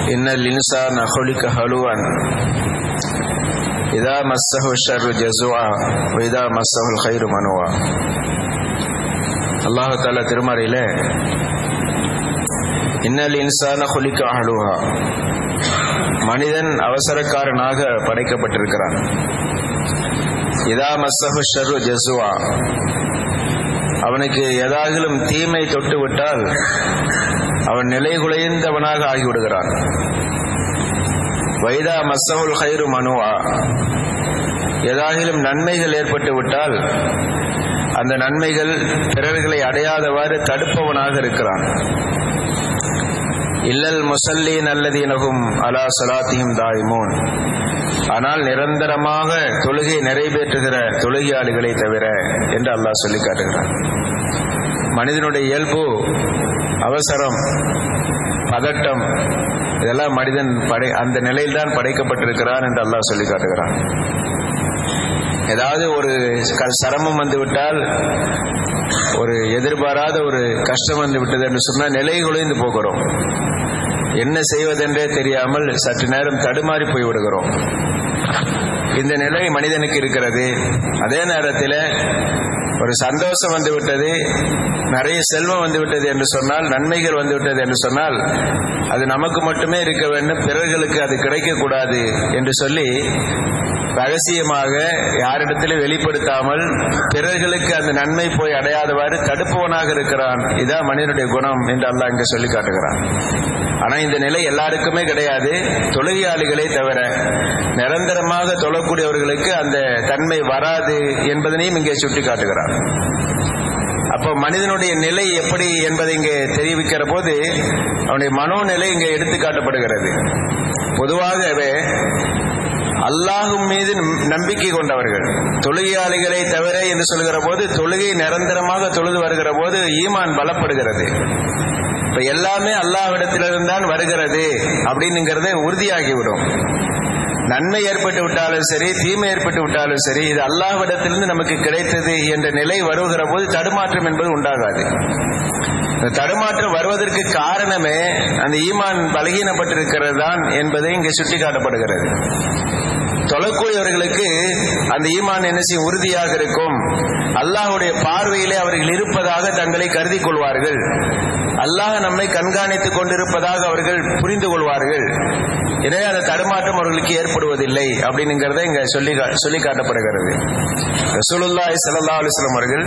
إن الإنسان خلق هلوعا إذا مسه الشر جزوعا وإذا مسه الخير منوعا அல்லாஹு தாலா திருமறையில இன்னல் இன்சான குலிக்க அழுவா மனிதன் அவசரக்காரனாக படைக்கப்பட்டிருக்கிறான் இதா மசஹு ஷரு ஜசுவா அவனுக்கு ஏதாகிலும் தீமை தொட்டு விட்டால் அவன் நிலை குலைந்தவனாக ஆகிவிடுகிறான் வைதா மசவுல் ஹைரு மனுவா ஏதாகிலும் நன்மைகள் ஏற்பட்டு விட்டால் அந்த நன்மைகள் பிறர்களை அடையாதவாறு தடுப்பவனாக இருக்கிறான் இல்லல் முசல்லீன் அல்லதீனகும் அலா சலாத்தியும் தாய்மோன் ஆனால் நிரந்தரமாக தொழுகை நிறைவேற்றுகிற தொழுகையாளிகளை தவிர என்று அல்லாஹ் சொல்லி காட்டுகிறான் மனிதனுடைய இயல்பு அவசரம் பதட்டம் இதெல்லாம் மனிதன் படை அந்த நிலையில்தான் படைக்கப்பட்டிருக்கிறான் என்று அல்லாஹ் சொல்லி காட்டுகிறான் ஏதாவது ஒரு சிரமம் வந்து விட்டால் ஒரு எதிர்பாராத ஒரு கஷ்டம் வந்து விட்டது என்று சொன்னால் நிலை குலைந்து போகிறோம் என்ன செய்வதென்றே தெரியாமல் சற்று நேரம் தடுமாறி போய்விடுகிறோம் இந்த நிலை மனிதனுக்கு இருக்கிறது அதே நேரத்தில் ஒரு சந்தோஷம் வந்து விட்டது நிறைய செல்வம் வந்து விட்டது என்று சொன்னால் நன்மைகள் வந்து விட்டது என்று சொன்னால் அது நமக்கு மட்டுமே இருக்க வேண்டும் பிறர்களுக்கு அது கிடைக்கக்கூடாது என்று சொல்லி ரகசியமாக யாரிடத்திலும் வெளிப்படுத்தாமல் பிறர்களுக்கு அந்த நன்மை போய் அடையாதவாறு தடுப்பவனாக இருக்கிறான் இதான் மனிதனுடைய குணம் என்று அல்லாஹ் இங்க சொல்லி காட்டுகிறான் ஆனா இந்த நிலை எல்லாருக்குமே கிடையாது தொழுகையாளிகளே தவிர நிரந்தரமாக தொழக்கூடியவர்களுக்கு அந்த தன்மை வராது என்பதனையும் இங்கே சுட்டி காட்டுகிறான் அப்போ மனிதனுடைய நிலை எப்படி என்பதை இங்கே தெரிவிக்கிற போது அவனுடைய மனோநிலை இங்கே எடுத்து காட்டப்படுகிறது பொதுவாகவே அல்லாஹும் மீது நம்பிக்கை கொண்டவர்கள் தொழுகையாளிகளை தவிர என்று சொல்கிற போது தொழுகை நிரந்தரமாக தொழுது வருகிற போது ஈமான் பலப்படுகிறது இப்ப எல்லாமே அல்லாஹ்விடத்திலிருந்தான் வருகிறது அப்படின்னுங்கிறத உறுதியாகிவிடும் நன்மை ஏற்பட்டு விட்டாலும் சரி தீமை ஏற்பட்டு விட்டாலும் சரி இது அல்லாஹ்விடத்திலிருந்து நமக்கு கிடைத்தது என்ற நிலை வருகிற போது தடுமாற்றம் என்பது உண்டாகாது தடுமாற்றம் வருவதற்கு காரணமே அந்த ஈமான் பலகீனப்பட்டிருக்கிறது தான் என்பதை இங்கே சுட்டிக்காட்டப்படுகிறது தொழக்கூடியவர்களுக்கு அந்த ஈமான் என்ன செய்யும் உறுதியாக இருக்கும் அல்லாஹுடைய பார்வையிலே அவர்கள் இருப்பதாக தங்களை கருதி கொள்வார்கள் அல்லாஹ் நம்மை கண்காணித்துக் கொண்டிருப்பதாக அவர்கள் புரிந்து கொள்வார்கள் எனவே அந்த தடுமாற்றம் அவர்களுக்கு ஏற்படுவதில்லை அப்படிங்கிறத இங்க சொல்லி சொல்லி காட்டப்படுகிறது ரசூலுல்லாஹி ஸல்லல்லாஹு அலைஹி வஸல்லம் அவர்கள்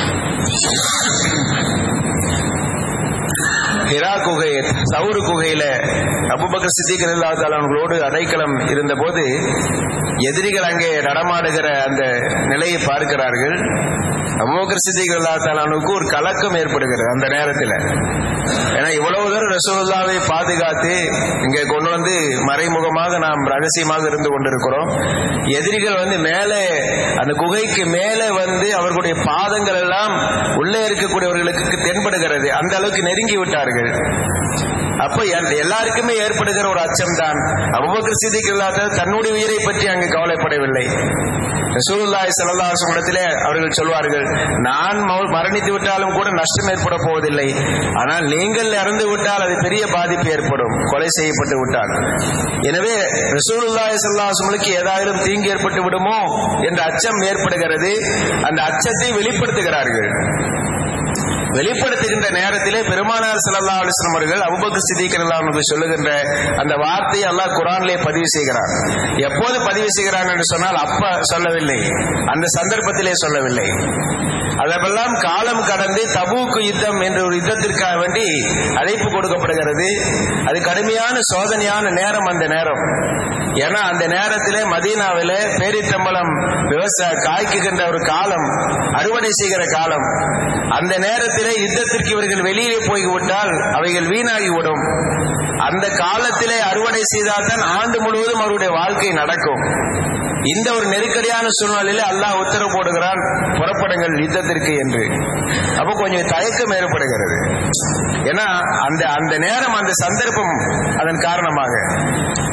ஹிரா குகை சவுரு குகையில அபுபக்கர் சித்திக் அவர்களோடு அடைக்கலம் இருந்தபோது எதிரிகள் அங்கே நடமாடுகிற அந்த நிலையை பார்க்கிறார்கள் அபுபக்கர் சித்திக் அல்லாத்தாலானுக்கு ஒரு கலக்கம் ஏற்படுகிறது அந்த நேரத்தில் ஏன்னா இவ்வளவு தூரம் ரசூலுல்லாவை பாதுகாத்து இங்கே கொண்டு வந்து மறைமுகமாக நாம் ரகசியமாக இருந்து கொண்டிருக்கிறோம் எதிரிகள் வந்து மேலே அந்த குகைக்கு மேலே வந்து அவர்களுடைய பாதங்கள் எல்லாம் உள்ளே இருக்கக்கூடியவர்களுக்கு தென்படுகிறது அந்த அளவுக்கு நெருங்கி விட்டார்கள் அப்ப எல்லாருக்குமே ஏற்படுகிற ஒரு அச்சம் தான் அவ்வளவு சிதிக்கு இல்லாத தன்னுடைய உயிரை பற்றி அங்கு கவலைப்படவில்லை ரசூலுல்லாய் சல்லாஹ் இடத்திலே அவர்கள் சொல்வார்கள் நான் மரணித்து விட்டாலும் கூட நஷ்டம் ஏற்பட போவதில்லை ஆனால் நீங்கள் இறந்து விட்டால் அது பெரிய பாதிப்பு ஏற்படும் கொலை செய்யப்பட்டு விட்டால் எனவே ரசூலுல்லாய் சல்லாஹ்களுக்கு ஏதாயிலும் தீங்கு ஏற்பட்டு விடுமோ என்ற அச்சம் ஏற்படுகிறது அந்த அச்சத்தை வெளிப்படுத்துகிறார்கள் வெளிப்படுத்துகின்ற நேரத்திலே பெருமானார் சல்லா அலிஸ்லாம் அவர்கள் அபுபக்கு சித்திக்கிறான் சொல்லுகின்ற அந்த வார்த்தையை அல்லாஹ் குரானிலே பதிவு செய்கிறான் எப்போது பதிவு செய்கிறான் என்று சொன்னால் அப்ப சொல்லவில்லை அந்த சந்தர்ப்பத்திலே சொல்லவில்லை அதெல்லாம் காலம் கடந்து தபூக்கு யுத்தம் என்ற ஒரு யுத்தத்திற்காக வேண்டி அழைப்பு கொடுக்கப்படுகிறது அது கடுமையான சோதனையான நேரம் அந்த நேரம் ஏன்னா அந்த நேரத்திலே மதீனாவிலே பேரித்தம்பலம் விவசாய காய்க்குகின்ற ஒரு காலம் அறுவடை செய்கிற காலம் அந்த நேரத்திலே யுத்தத்திற்கு இவர்கள் வெளியே போய்விட்டால் அவைகள் வீணாகிவிடும் அந்த காலத்திலே அறுவடை செய்தால்தான் ஆண்டு முழுவதும் அவருடைய வாழ்க்கை நடக்கும் இந்த ஒரு நெருக்கடியான சூழ்நிலையில அல்லாஹ் உத்தரவு போடுகிறான் புறப்படுங்கள் யுத்தத்திற்கு என்று அப்ப கொஞ்சம் தயக்கம் ஏற்படுகிறது ஏன்னா அந்த அந்த நேரம் அந்த சந்தர்ப்பம் அதன் காரணமாக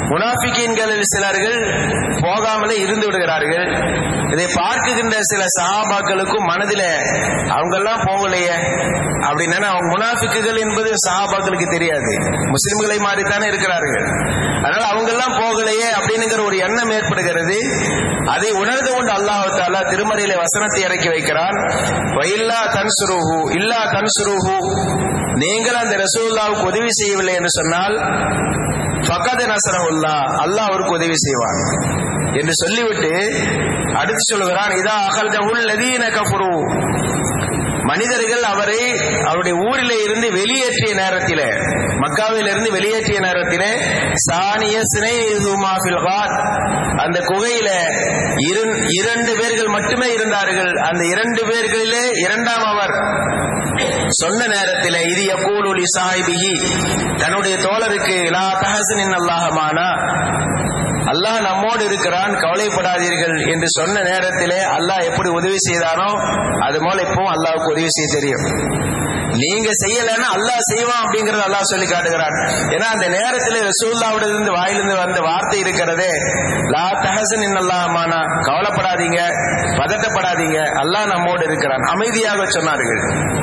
முனாஃபிகீன்களில் சிலர்கள் போகாமலே இருந்து விடுகிறார்கள் இதை பார்க்குகின்ற சில சஹாபாக்களுக்கும் மனதில அவங்கெல்லாம் போகலையே அப்படின்னா அவங்க முனாஃபிக்குகள் என்பது சஹாபாக்களுக்கு தெரியாது முஸ்லிம்களை மாதிரித்தானே இருக்கிறார்கள் அதனால அவங்க எல்லாம் போகலையே அப்படின்னுங்கிற ஒரு எண்ணம் ஏற்படுகிறது அதை உணர்ந்து கொண்டு அல்லாஹால திருமறையில வசனத்தை இறக்கி வைக்கிறான் இல்லா தன்சுருஹு இல்லா தன்சுருஹு நீங்கள் அந்த ரசூல்லாவுக்கு உதவி செய்யவில்லை என்று சொன்னால் பக்கத்து நசரவுல்லா அல்லாஹ் அவருக்கு உதவி செய்வான் என்று சொல்லிவிட்டு அடுத்து சொல்கிறான் இதா அகல்தவுல் லதீன கஃபுரு மனிதர்கள் அவரை அவருடைய ஊரிலே இருந்து வெளியேற்றிய நேரத்திலே மக்காவில் இருந்து வெளியேற்றிய நேரத்திலே சானிய சினைமாஃபில் அந்த குகையில இரண்டு பேர்கள் மட்டுமே இருந்தார்கள் அந்த இரண்டு பேர்களிலே இரண்டாம் அவர் சொன்ன நேரத்தில் இது யகூலுலி சாஹிபிஹி தன்னுடைய தோழருக்கு லா தஹசனின் அல்லாஹமானா அல்லாஹ் நம்மோடு இருக்கிறான் கவலைப்படாதீர்கள் என்று சொன்ன நேரத்திலே அல்லாஹ் எப்படி உதவி செய்தானோ அது போல இப்பவும் அல்லாவுக்கு உதவி செய்ய தெரியும் நீங்க செய்யலன்னா அல்லாஹ் செய்வான் அப்படிங்கறத அல்லாஹ் சொல்லி காட்டுகிறான் ஏன்னா அந்த நேரத்தில் ரசூல்லாவிட இருந்து வாயிலிருந்து வந்த வார்த்தை இருக்கிறதே லா தஹசன் இன்னல்லாமானா கவலைப்படாதீங்க பதட்டப்படாதீங்க அல்லாஹ் நம்மோடு இருக்கிறான் அமைதியாக சொன்னார்கள்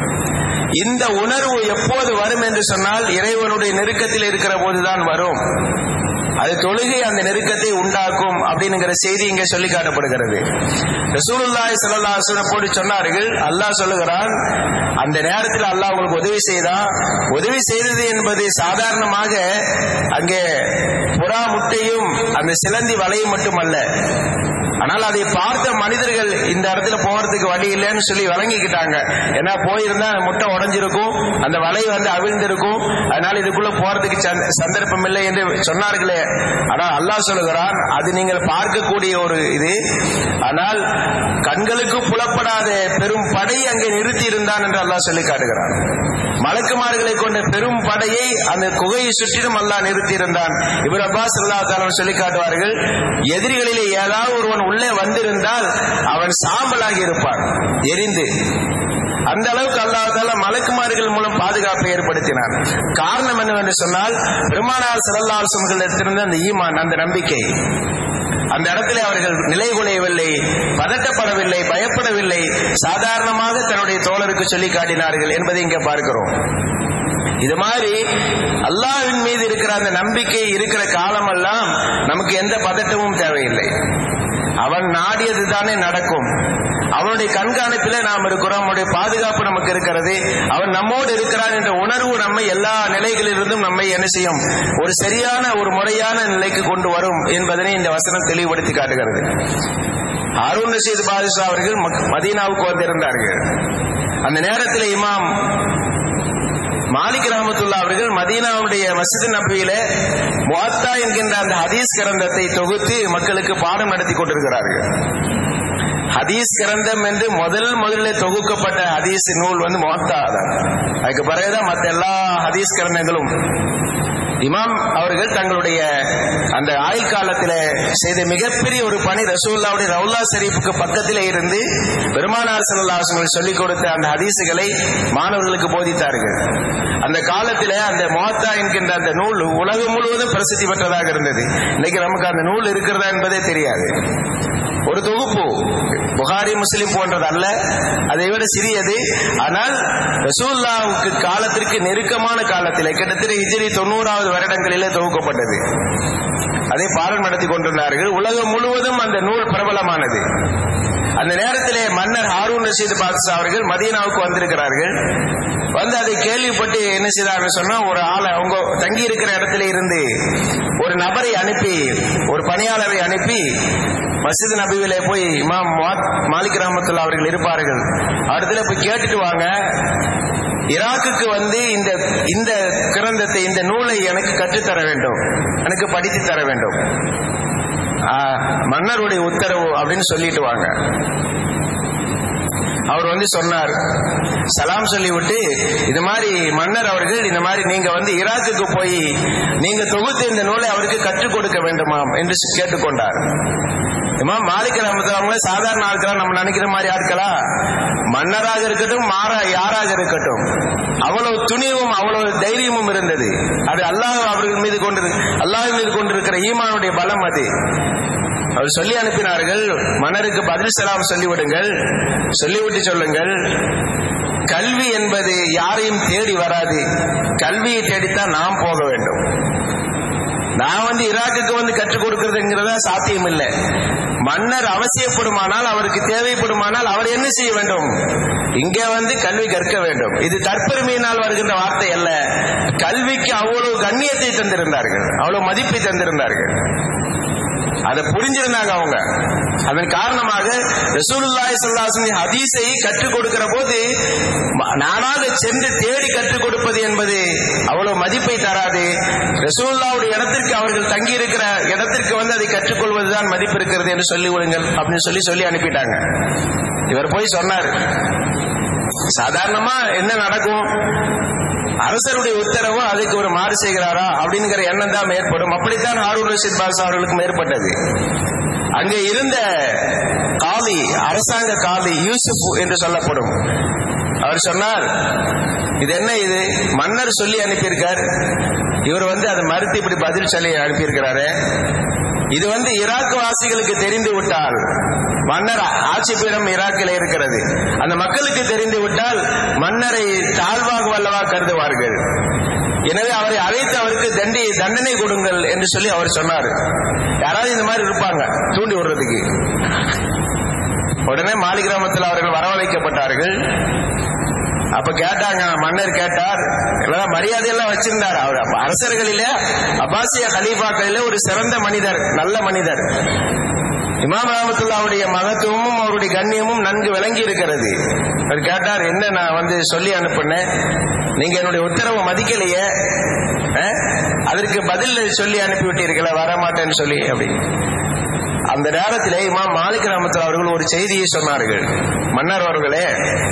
இந்த உணர்வு எப்போது வரும் என்று சொன்னால் இறைவனுடைய நெருக்கத்தில் இருக்கிற போதுதான் வரும் அது தொழுகை அந்த நெருக்கத்தை உண்டாக்கும் அப்படிங்கிற செய்தி இங்கே சொல்லி காட்டப்படுகிறது ரசூலுல்லாய் சல்லா போட்டு சொன்னார்கள் அல்லாஹ் சொல்லுகிறான் அந்த நேரத்தில் அல்லாஹ் உங்களுக்கு உதவி செய்தா உதவி செய்தது என்பது சாதாரணமாக அங்கே புறா முட்டையும் அந்த சிலந்தி வலையும் மட்டுமல்ல ஆனால் அதை பார்த்த மனிதர்கள் இந்த இடத்துல போறதுக்கு வழி இல்லைன்னு சொல்லி வழங்கிக்கிட்டாங்க ஏன்னா போயிருந்தா முட்டை உடஞ்சிருக்கும் அந்த வலை வந்து அவிழ்ந்திருக்கும் அதனால இதுக்குள்ள போறதுக்கு சந்தர்ப்பம் இல்லை என்று சொன்னார்களே ஆனால் அல்லாஹ் சொல்லுகிறான் அது நீங்கள் பார்க்கக்கூடிய ஒரு இது ஆனால் கண்களுக்கு புலப்படாத பெரும் படை அங்கே நிறுத்தி இருந்தான் என்று அல்லாஹ் சொல்லி காட்டுகிறான் மலக்குமார்களை கொண்ட பெரும் படையை அந்த குகையை சுற்றிலும் அல்லாஹ் நிறுத்தி இருந்தான் இவர் அப்பாஸ் அல்லா தாலம் சொல்லி காட்டுவார்கள் எதிரிகளிலே ஏதாவது ஒருவன் உள்ளே வந்திருந்தால் அவன் சாம்பலாகி இருப்பான் எரிந்து அந்த அளவுக்கு அல்லாஹால மலக்குமார்கள் மூலம் பாதுகாப்பை ஏற்படுத்தினார் காரணம் என்னவென்று சொன்னால் பெருமானார் சிறல்லாசம்களிடத்திலிருந்து அந்த ஈமான் அந்த நம்பிக்கை அந்த இடத்துல அவர்கள் நிலை குலையவில்லை பதட்டப்படவில்லை பயப்படவில்லை சாதாரணமாக தன்னுடைய தோழருக்கு சொல்லி காட்டினார்கள் என்பதை இங்க பார்க்கிறோம் இது மாதிரி அல்லாவின் மீது இருக்கிற அந்த நம்பிக்கை இருக்கிற காலமெல்லாம் நமக்கு எந்த பதட்டமும் தேவையில்லை அவன் நாடியது தானே நடக்கும் அவனுடைய கண்காணிப்பிலே நாம் இருக்கிறோம் அவனுடைய பாதுகாப்பு நமக்கு இருக்கிறது அவன் நம்மோடு இருக்கிறான் என்ற உணர்வு நம்மை எல்லா நிலைகளிலிருந்தும் நம்மை என்ன செய்யும் ஒரு சரியான ஒரு முறையான நிலைக்கு கொண்டு வரும் என்பதனை இந்த வசனம் தெளிவுபடுத்தி காட்டுகிறது அருண் ரஷீத் பாதுஷா அவர்கள் மதீனாவுக்கு வந்திருந்தார்கள் அந்த நேரத்தில் இமாம் மாலிக் ரஹமத்துல்லா அவர்கள் மதீனாவுடைய மசித் நபியில முவாத்தா என்கின்ற அந்த ஹதீஸ் கிரந்தத்தை தொகுத்து மக்களுக்கு பாடம் நடத்தி கொண்டிருக்கிறார்கள் ஹதீஸ் கிரந்தம் என்று முதல் முதலில் தொகுக்கப்பட்ட ஹதீஸ் நூல் வந்து முவாத்தா தான் அதுக்கு பிறகுதான் மற்ற எல்லா ஹதீஸ் கிரந்தங்களும் இமாம் அவர்கள் தங்களுடைய அந்த ஆயுள் காலத்தில் செய்த மிகப்பெரிய ஒரு பணி ரசூல்லாவுடைய ரவுல்லா ஷரீஃபுக்கு பக்கத்தில் இருந்து பெருமானார் செல்லாசங்கள் சொல்லிக் கொடுத்த அந்த ஹதீசுகளை மாணவர்களுக்கு போதித்தார்கள் அந்த காலத்தில் அந்த மோத்தா என்கின்ற அந்த நூல் உலகம் முழுவதும் பிரசித்தி பெற்றதாக இருந்தது இன்னைக்கு நமக்கு அந்த நூல் இருக்கிறதா என்பதே தெரியாது ஒரு தொகுப்பு புகாரி முஸ்லிம் போன்றது அல்ல அதை விட சிறியது ஆனால் ரசூல்லாவுக்கு காலத்திற்கு நெருக்கமான காலத்தில் கிட்டத்தட்ட இஜிரி தொண்ணூறாவது வருடங்களிலே தொகுக்கப்பட்டது அதை பாடம் நடத்தி கொண்டிருந்தார்கள் உலகம் முழுவதும் அந்த நூல் பிரபலமானது அந்த நேரத்திலே மன்னர் ஹாரூன் ரஷீத் பாத்ஷா அவர்கள் மதீனாவுக்கு வந்திருக்கிறார்கள் வந்து அதை கேள்விப்பட்டு என்ன செய்தார்கள் சொன்னா ஒரு ஆளை அவங்க தங்கி இருக்கிற இடத்துல இருந்து ஒரு நபரை அனுப்பி ஒரு பணியாளரை அனுப்பி மசித் நபிவிலே போய் இமாம் மாலிக் ரஹமத்துல்லா அவர்கள் இருப்பார்கள் அடுத்துல போய் கேட்டுட்டு வாங்க ஈராக்குக்கு வந்து இந்த இந்த கிரந்தத்தை இந்த நூலை எனக்கு கற்றுத்தர வேண்டும் எனக்கு படித்து தர வேண்டும் மன்னருடைய உத்தரவு அப்படின்னு சொல்லிட்டு வாங்க அவர் வந்து சொன்னார் சலாம் சொல்லிவிட்டு இது மாதிரி மன்னர் அவர்கள் இந்த மாதிரி நீங்க வந்து ஈராக்குக்கு போய் நீங்க தொகுத்து இந்த நூலை அவருக்கு கற்றுக் கொடுக்க வேண்டுமாம் என்று கேட்டுக்கொண்டார் இமாம் மாலிக் ரஹமத்துல்லாஹி சாதாரண ஆட்களா நம்ம நினைக்கிற மாதிரி ஆட்களா மன்னராக இருக்கட்டும் மாறா யாராக இருக்கட்டும் அவ்வளவு துணிவும் அவ்வளவு தைரியமும் இருந்தது அது அல்லாஹ் அவர்கள் மீது கொண்டு அல்லாஹ் மீது கொண்டிருக்கிற ஈமானுடைய பலம் அது அவர் சொல்லி அனுப்பினார்கள் மன்னருக்கு பதில் சலாம் சொல்லிவிடுங்கள் சொல்லிவிட்டு சொல்லுங்கள் கல்வி என்பது யாரையும் தேடி வராது கல்வியை தேடித்தான் நாம் போக வேண்டும் நான் வந்து ஈராக்குக்கு வந்து கற்றுக் கொடுக்கிறதுங்கிறத சாத்தியம் இல்லை மன்னர் அவசியப்படுமானால் அவருக்கு தேவைப்படுமானால் அவர் என்ன செய்ய வேண்டும் இங்கே வந்து கல்வி கற்க வேண்டும் இது தற்பெருமையினால் வருகின்ற வார்த்தை அல்ல கல்விக்கு அவ்வளவு கண்ணியத்தை தந்திருந்தார்கள் அவ்வளவு மதிப்பை தந்திருந்தார்கள் அதை புரிஞ்சிருந்தாங்க அவங்க அதன் காரணமாக ரசூலுல்லாஹி ஸல்லல்லாஹு ஹதீஸை கற்றுக் கொடுக்கிற போது நானாக சென்று தேடி கற்றுக் கொடுப்பது என்பது அவ்வளவு மதிப்பை தராது ரசூலுல்லாவுடைய இடத்திற்கு அவர்கள் தங்கி இருக்கிற இடத்திற்கு வந்து அதை கற்றுக்கொள்வதுதான் மதிப்பு இருக்கிறது என்று சொல்லி விடுங்கள் அப்படின்னு சொல்லி சொல்லி அனுப்பிட்டாங்க இவர் போய் சொன்னார் சாதாரணமா என்ன நடக்கும் அரசருடைய உத்தரவு அதுக்கு ஒரு மாறு செய்கிறாரா அப்படிங்கிற எண்ணம் தான் ஏற்படும் அப்படித்தான் ஹாரூன் ரஷீத் பாஸ் அவர்களுக்கும் ஏற்பட்டது அங்கே இருந்த காலி அரசாங்க காலி யூசுப் என்று சொல்லப்படும் அவர் சொன்னார் இது என்ன இது மன்னர் சொல்லி அனுப்பியிருக்கார் இவர் வந்து அதை மறுத்து இப்படி பதில் சொல்லி அனுப்பியிருக்கிறாரு இது வந்து ஈராக் வாசிகளுக்கு தெரிந்து விட்டால் மன்னர் ஆட்சி பீடம் ஈராக்கில் இருக்கிறது அந்த மக்களுக்கு தெரிந்து விட்டால் மன்னரை தாழ்வாக வல்லவா கருதுவார்கள் எனவே அவரை அழைத்து அவருக்கு தண்டி தண்டனை கொடுங்கள் என்று சொல்லி அவர் சொன்னார் யாராவது இந்த மாதிரி இருப்பாங்க தூண்டி விடுறதுக்கு உடனே மாலி கிராமத்தில் அவர்கள் வரவழைக்கப்பட்டார்கள் அப்ப கேட்டாங்க மன்னர் கேட்டார் எல்லாம் மரியாதையெல்லாம் வச்சிருந்தார் அவர் அரசர்களிலே அப்பாசிய ஹலீஃபாக்களிலே ஒரு சிறந்த மனிதர் நல்ல மனிதர் இமாம் ரஹமத்துல்லாவுடைய மகத்துவமும் அவருடைய கண்ணியமும் நன்கு விளங்கி இருக்கிறது அவர் கேட்டார் என்ன நான் வந்து சொல்லி அனுப்புனேன் நீங்க என்னுடைய உத்தரவை மதிக்கலையே அதற்கு பதில் சொல்லி அனுப்பிவிட்டீர்களா வரமாட்டேன்னு சொல்லி அப்படி அந்த நேரத்திலே இமாம் மாலிக் ரஹமத்துல்லா அவர்கள் ஒரு செய்தியை சொன்னார்கள் மன்னர் அவர்களே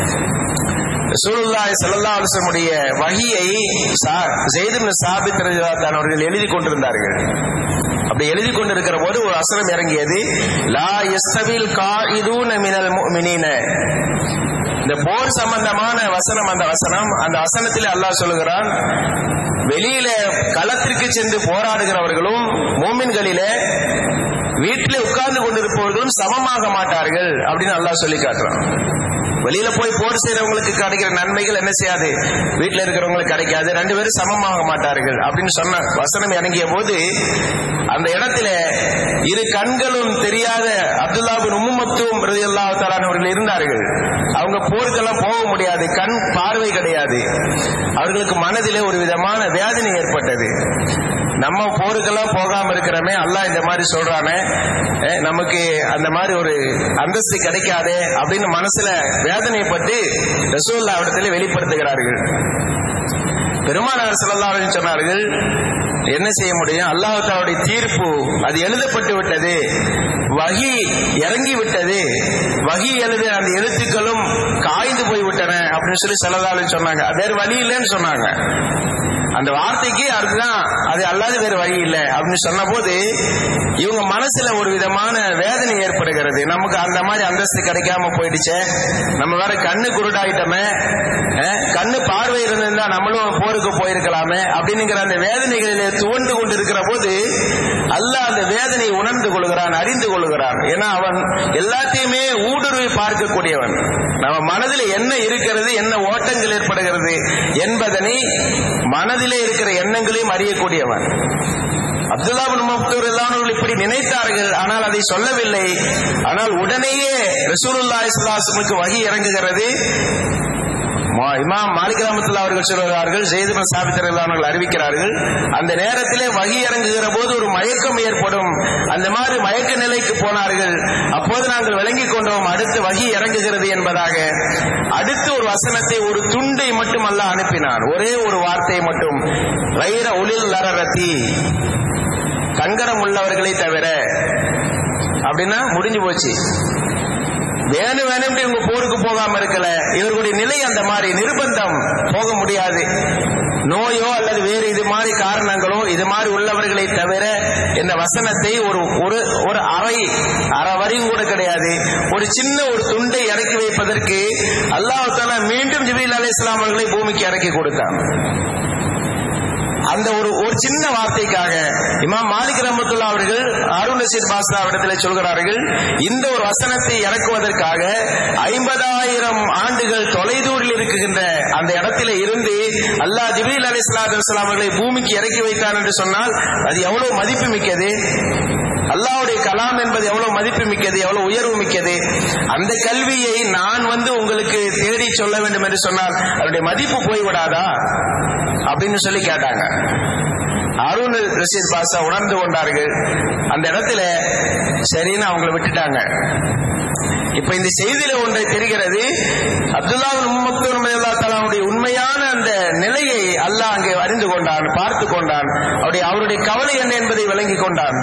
ரசூலுல்லாஹி ஸல்லல்லாஹு அலைஹி வஸல்லுடைய வஹியை ஸெய்த் இப்னு சாபித் ரலியல்லாஹு அவர்கள் எழுதி கொண்டிருந்தார்கள் அப்படி எழுதி கொண்டிருக்கிற போது ஒரு வசனம் இறங்கியது லா யஸ்தவில் காயிதூன மினல் முஃமினீன இந்த போர் சம்பந்தமான வசனம் அந்த வசனம் அந்த வசனத்தில் அல்லாஹ் சொல்லுகிறான் வெளியில களத்திற்கு சென்று போராடுகிறவர்களும் மூமின்களிலே வீட்டிலே உட்கார்ந்து கொண்டிருப்பவர்களும் சமமாக மாட்டார்கள் அப்படின்னு அல்லாஹ் சொல்லி காட்டுறான் வெளியில போய் போர் செய்யறவங்களுக்கு கிடைக்கிற நன்மைகள் என்ன செய்யாது வீட்டுல இருக்கிறவங்களுக்கு கிடைக்காது ரெண்டு பேரும் சமமாக மாட்டார்கள் அப்படின்னு சொன்ன வசனம் இறங்கிய போது அந்த இடத்துல இரு கண்களும் தெரியாத அப்துல்லாபின் உம்முமத்துவம் ரதியல்லா அவர்கள் இருந்தார்கள் அவங்க போருக்கெல்லாம் போக முடியாது கண் பார்வை கிடையாது அவர்களுக்கு மனதிலே ஒரு விதமான வேதனை ஏற்பட்டது நம்ம போருக்கெல்லாம் போகாம இருக்கிறோமே அல்லாஹ் இந்த மாதிரி சொல்றானே நமக்கு அந்த மாதிரி ஒரு அந்தஸ்து கிடைக்காதே அப்படின்னு மனசுல வேதனைப்பட்டு ரசூல்லா இடத்துல வெளிப்படுத்துகிறார்கள் பெருமானார் செல்லல்லாவின் சொன்னார்கள் என்ன செய்ய முடியும் அல்லாஹாவுடைய தீர்ப்பு அது எழுதப்பட்டு விட்டது வகி இறங்கி விட்டது வகி எழுத அந்த எழுத்துக்களும் காய்ந்து போய் விட்டன அப்படின்னு சொல்லி செல்லதாலும் சொன்னாங்க வேறு வழி இல்லைன்னு சொன்னாங்க அந்த வார்த்தைக்கு அதுதான் அது அல்லாத வேறு வழி இல்லை அப்படின்னு சொன்ன போது இவங்க மனசுல ஒரு விதமான வேதனை ஏற்படுகிறது நமக்கு அந்த மாதிரி அந்தஸ்து கிடைக்காம போயிடுச்சே நம்ம வேற கண்ணு குருடாயிட்டோமே கண்ணு பார்வை இருந்திருந்தா நம்மளும் போருக்கு போயிருக்கலாமே அப்படின்னுங்கிற அந்த வேதனைகளிலே துவண்டு கொண்டு இருக்கிற போது அல்லாஹ் அந்த வேதனை உணர்ந்து கொள்கிறான் அறிந்து கொள்கிறான் ஏன்னா அவன் எல்லாத்தையுமே ஊடுருவி பார்க்கக்கூடியவன் நம்ம மனதில் என்ன இருக்கிறது என்ன ஓட்டங்கள் ஏற்படுகிறது என்பதனை மனதிலே இருக்கிற எண்ணங்களையும் அறியக்கூடியவன் அப்துல்லா முப்தூர் எல்லாரும் இப்படி நினைத்தார்கள் ஆனால் அதை சொல்லவில்லை ஆனால் உடனேயே ரசூலுல்லா இஸ்லாசமுக்கு வகி இறங்குகிறது இமாம் மாலிக் ரஹமத்துல்லா அவர்கள் சொல்கிறார்கள் ஜெய்துமன் சாபித்தர் அவர்கள் அறிவிக்கிறார்கள் அந்த நேரத்திலே வகி இறங்குகிற போது ஒரு மயக்கம் ஏற்படும் அந்த மாதிரி மயக்க நிலைக்கு போனார்கள் அப்போது நாங்கள் விளங்கிக் கொண்டோம் அடுத்து வகி இறங்குகிறது என்பதாக அடுத்து ஒரு வசனத்தை ஒரு துண்டை மட்டும் அல்ல அனுப்பினான் ஒரே ஒரு வார்த்தையை மட்டும் வைர ஒளில் லரரத்தி கங்கரம் உள்ளவர்களை தவிர அப்படின்னா முடிஞ்சு போச்சு வேணும் வேணும் இவங்க போருக்கு போகாம இருக்கல இவர்களுடைய நிலை அந்த மாதிரி நிர்பந்தம் போக முடியாது நோயோ அல்லது வேறு இது மாதிரி காரணங்களோ இது மாதிரி உள்ளவர்களை தவிர இந்த வசனத்தை ஒரு ஒரு ஒரு அறை அரை வரியும் கூட கிடையாது ஒரு சின்ன ஒரு துண்டை இறக்கி வைப்பதற்கு அல்லாஹ் தாலா மீண்டும் ஜிபீல் அலி இஸ்லாம் அவர்களை பூமிக்கு இறக்கி கொடுத்தான் அந்த ஒரு ஒரு சின்ன வார்த்தைக்காக இமாம் மாலிக் ரஹமத்துல்லா அவர்கள் அருண் ரசீத் பாஸ்தா இடத்துல சொல்கிறார்கள் இந்த ஒரு வசனத்தை இறக்குவதற்காக ஐம்பதாயிரம் ஆண்டுகள் தொலைதூரில் இருக்குகின்ற அந்த இடத்துல இருந்து அல்லாஹ் ஜிபீல் அலி சலாத்து அவர்களை பூமிக்கு இறக்கி வைத்தான் என்று சொன்னால் அது எவ்வளவு மதிப்பு மிக்கது அல்லாவுடைய கலாம் என்பது எவ்வளவு மதிப்பு மிக்கது எவ்வளவு உயர்வு மிக்கது அந்த கல்வியை நான் வந்து உங்களுக்கு தேடி சொல்ல வேண்டும் என்று சொன்னால் அதனுடைய மதிப்பு போய்விடாதா அப்படின்னு சொல்லி கேட்டாங்க அருண் ரஷீத் பாஷா உணர்ந்து கொண்டார்கள் அந்த இடத்துல சரின்னு அவங்கள விட்டுட்டாங்க இப்ப இந்த செய்தியில ஒன்றை தெரிகிறது அப்துல்லா மும்மக்தூர் உண்மையான அந்த நிலையை அல்லாஹ் அங்கே அறிந்து கொண்டான் பார்த்து கொண்டான் அவருடைய அவருடைய கவலை என்ன என்பதை விளங்கி கொண்டான்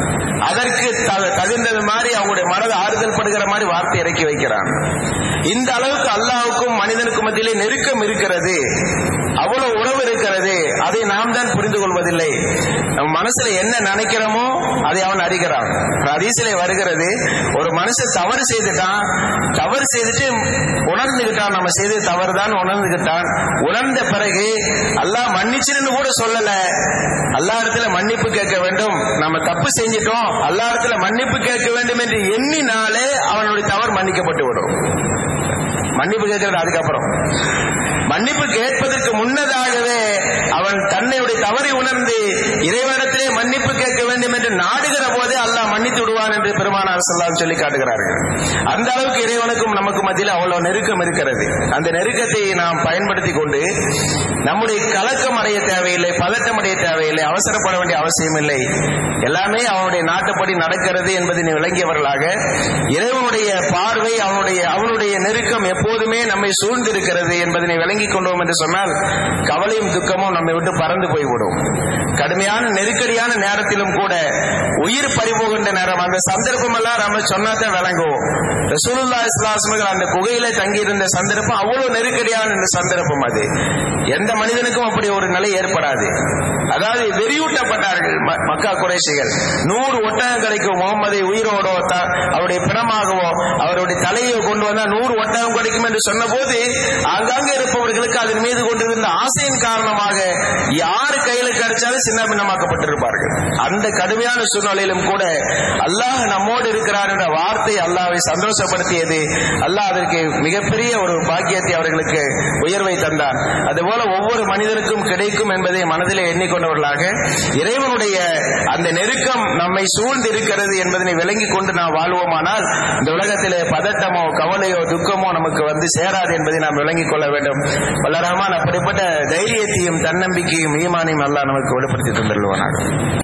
அதற்கு தகுந்தது மாதிரி அவங்களுடைய மனதை ஆறுதல் படுகிற மாதிரி வார்த்தை இறக்கி வைக்கிறான் இந்த அளவுக்கு அல்லாவுக்கும் மனிதனுக்கும் மத்தியிலே நெருக்கம் இருக்கிறது அவ்வளவு உறவு இருக்கிறது அதை நாம் தான் புரிந்து கொள்வதில்லை நம்ம மனசுல என்ன நினைக்கிறோமோ அதை அவன் அறிகிறான் ஹதீசிலே வருகிறது ஒரு மனுஷன் தவறு செய்துட்டான் தவறு செய்துட்டு உணர்ந்துகிட்டான் நம்ம செய்தது தவறு தான் உணர்ந்துகிட்டான் உணர்ந்த பிறகு அல்லாஹ் மன்னிச்சுன்னு கூட சொல்லல அல்லா இடத்துல மன்னிப்பு கேட்க வேண்டும் நம்ம தப்பு செஞ்சிட்டோம் அல்லா இடத்துல மன்னிப்பு கேட்க வேண்டும் என்று எண்ணினாலே அவனுடைய தவறு மன்னிக்கப்பட்டு விடும் மன்னிப்பு கேட்கறது அதுக்கப்புறம் மன்னிப்பு கேட்பதற்கு முன்னதாகவே அவன் தன்னையுடைய தவறை உணர்ந்து இறைவனத்திலே மன்னிப்பு கேட்க வேண்டும் என்று நாடுகிற போதே அல்லாஹ் மன்னித்து விடுவான் என்று பெருமானார் சொல்லாம் சொல்லி காட்டுகிறார்கள் அந்த அளவுக்கு இறைவனுக்கும் நமக்கு மத்தியில் அவ்வளவு நெருக்கம் இருக்கிறது அந்த நெருக்கத்தை நாம் பயன்படுத்தி கொண்டு நம்முடைய கலக்கம் அடைய தேவையில்லை பதட்டம் அடைய தேவையில்லை அவசரப்பட வேண்டிய அவசியம் இல்லை எல்லாமே அவனுடைய நாட்டுப்படி நடக்கிறது என்பதை விளங்கியவர்களாக இறைவனுடைய பார்வை அவனுடைய அவனுடைய நெருக்கம் எப்போதுமே நம்மை சூழ்ந்திருக்கிறது என்பதனை விளங்கிக் கொண்டோம் என்று சொன்னால் கவலையும் துக்கமும் நம்மை விட்டு பறந்து போய்விடும் கடுமையான நெருக்கடியான நேரத்திலும் கூட உயிர் பறிபோகின்ற நேரம் அந்த சந்தர்ப்பம் எல்லாம் நம்ம சொன்னாதான் விளங்குவோம் ரசூலுல்லா இஸ்லாஸ்மர்கள் அந்த குகையில தங்கியிருந்த சந்தர்ப்பம் அவ்வளவு நெருக்கடியான சந்தர்ப்பம் அது எந்த மனிதனுக்கும் அப்படி ஒரு நிலை ஏற்படாது அதாவது வெறியூட்டப்பட்டார்கள் மக்கா குறைசிகள் நூறு ஒட்டகம் கிடைக்கும் முகமதை உயிரோடோ அவருடைய பிணமாகவோ அவருடைய தலையை கொண்டு வந்தா நூறு ஒட்டகம் கிடைக்கும் என்று சொன்ன போது ஆங்காங்கே இருப்பவர்களுக்கு அதன் மீது கொண்டிருந்த ஆசையின் காரணமாக யாரு கையில கிடைச்சாலும் சின்ன பின்னமாக்கப்பட்டிருப்பார்கள் அந்த கடுமையான சூழ்நிலையிலும் கூட அல்லாஹ் நம்மோடு இருக்கிறார் என்ற வார்த்தை அல்லாவை சந்தோஷப்படுத்தியது அல்லாஹ் அதற்கு மிகப்பெரிய ஒரு பாக்கியத்தை அவர்களுக்கு உயர்வை தந்தான் அதுபோல ஒவ்வொரு மனிதனுக்கும் கிடைக்கும் என்பதை மனதிலே எண்ணிக்கொண்டவர்களாக இறைவனுடைய அந்த நெருக்கம் நம்மை சூழ்ந்து இருக்கிறது என்பதனை விளங்கி கொண்டு நாம் வாழ்வோமானால் இந்த உலகத்திலே பதட்டமோ கவலையோ துக்கமோ நமக்கு வந்து சேராது என்பதை நாம் விளங்கிக் கொள்ள வேண்டும் வல்லரஹ்மான் அப்படிப்பட்ட தைரியத்தையும் தன்னம்பிக்கையும் ஈமானையும் அல்லாஹ் நமக்கு வெளிப்படுத்தி தந்துள்ளுவானாக